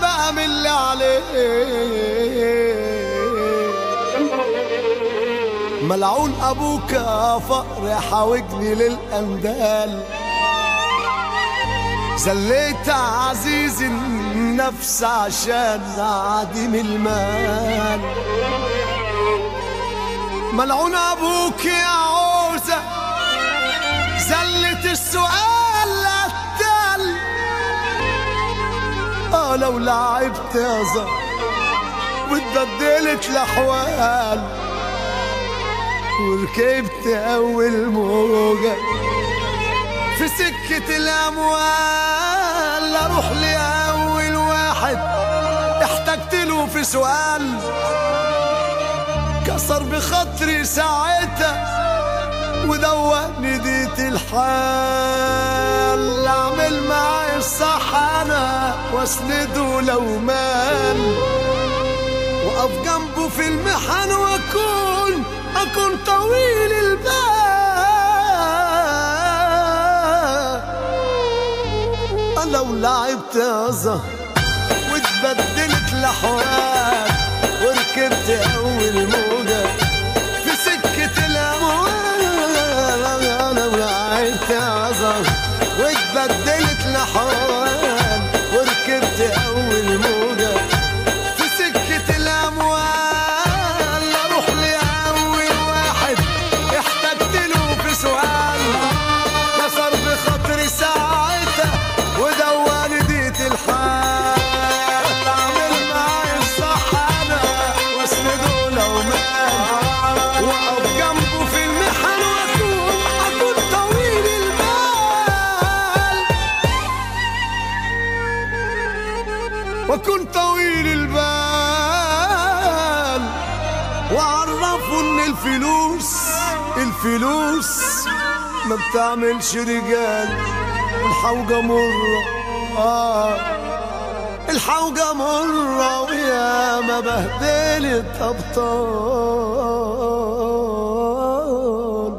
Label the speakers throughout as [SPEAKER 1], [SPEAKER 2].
[SPEAKER 1] بقى من اللي عليه ملعون ابوك يا فقر حاوجني للاندال زليت عزيز النفس عشان عديم المال ملعون ابوك يا عوزة زلت السؤال للتل اه لو لعبت يا زهر واتبدلت الاحوال وركبت اول موجه في سكة الأموال أروح لأول واحد احتجت له في سؤال كسر بخاطري ساعتها ودوقني ديت الحال أعمل معاي الصح أنا وأسنده لو مال وأقف جنبه في المحن وأكون أكون طويل البال لو لعبت يا زهر واتبدلت الأحوال وركبت أول موجة في سكة الأموال لو لعبت يا زهر واتبدلت الأحوال وركبت أول موجة في سكة الأموال أروح لأول واحد احتجت له في سؤال كسر بخاطري ساعتها ودواني ديت الحال اعمل معاي الصح انا واسنده لو مال واقف جنبه في المحن واكون اكون طويل البال واكون طويل البال وعرفوا ان الفلوس الفلوس ما بتعملش رجال والحوجة مرة آه الحوجة مرة ويا ما بهدلت أبطال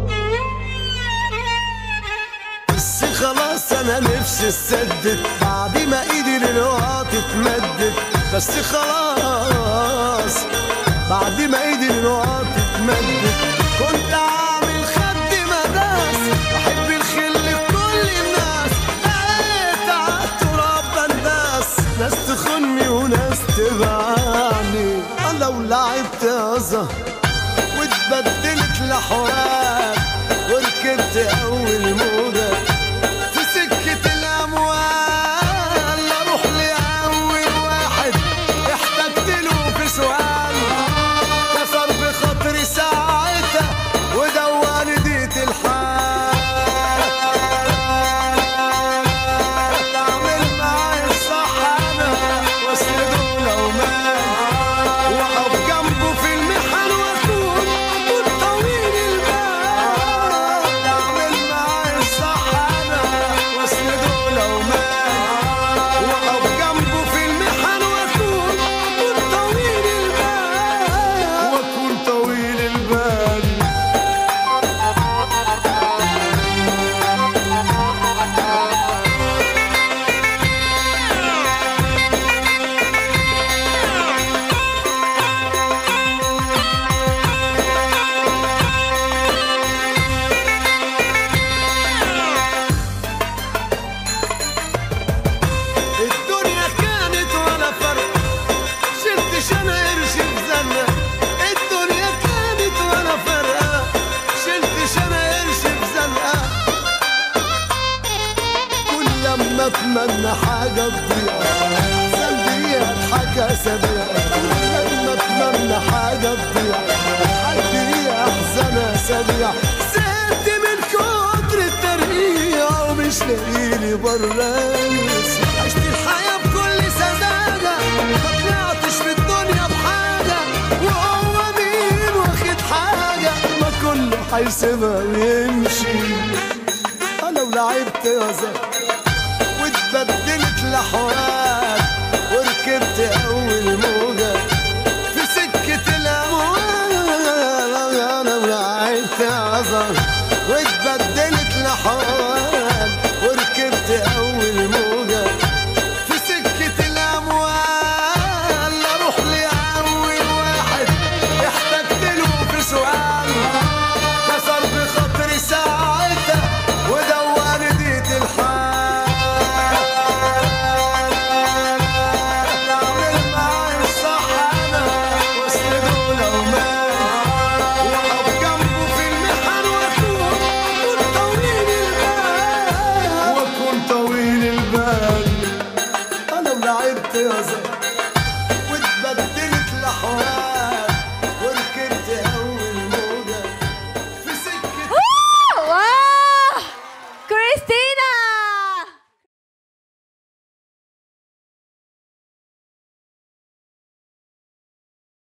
[SPEAKER 1] بس خلاص انا نفسي اسدد بعد ما ايدي للوقت اتمدد بس خلاص بعد ما ايدي للوقت اتمدد كنت عامل خد مداس بحب الخل في كل الناس بقيت عالتراب بنداس ناس تخني وناس تبعني لو لعبت يا زهر واتبدلت الاحوال وركبت اول موجه في سكه الاموال اروح لاول واحد احتجت له في سؤال كسر بخاطري ساعتها ودواني ديت الحال اعمل معاي الصح انا واسنده لو مال واقف جنبه في المحن واكون اكون طويل البال اعمل معاي الصح انا واسنده لو مال واقف جنبه في المحن واكون اكون طويل البال واكون طويل البال الدنيا كانت ولا فرق شلت شنا قرش في زنة الدنيا كانت ولا فرقة شلت شنا قرش في زنقة كل لما اتمنى حاجة تضيع سلبي اضحك اسابيع لما اتمنى حاجة تضيع حد احزن اسابيع زهقت من كتر الترقيع ومش لاقيلي براس عشت الحياة بكل سذاجة ما طلعتش في الدنيا بحاجة وهو مين واخد حاجة ما كله هيسيبها ويمشي أنا ولعبت يا زهر واتبدلت الأحوال وركبت أول موجة في سكة الأموال أنا ولعبت يا زهر واتبدلت الأحوال وركبت أول موجة في سكة الأموال الدنيا زاد واتبدلت الأحوال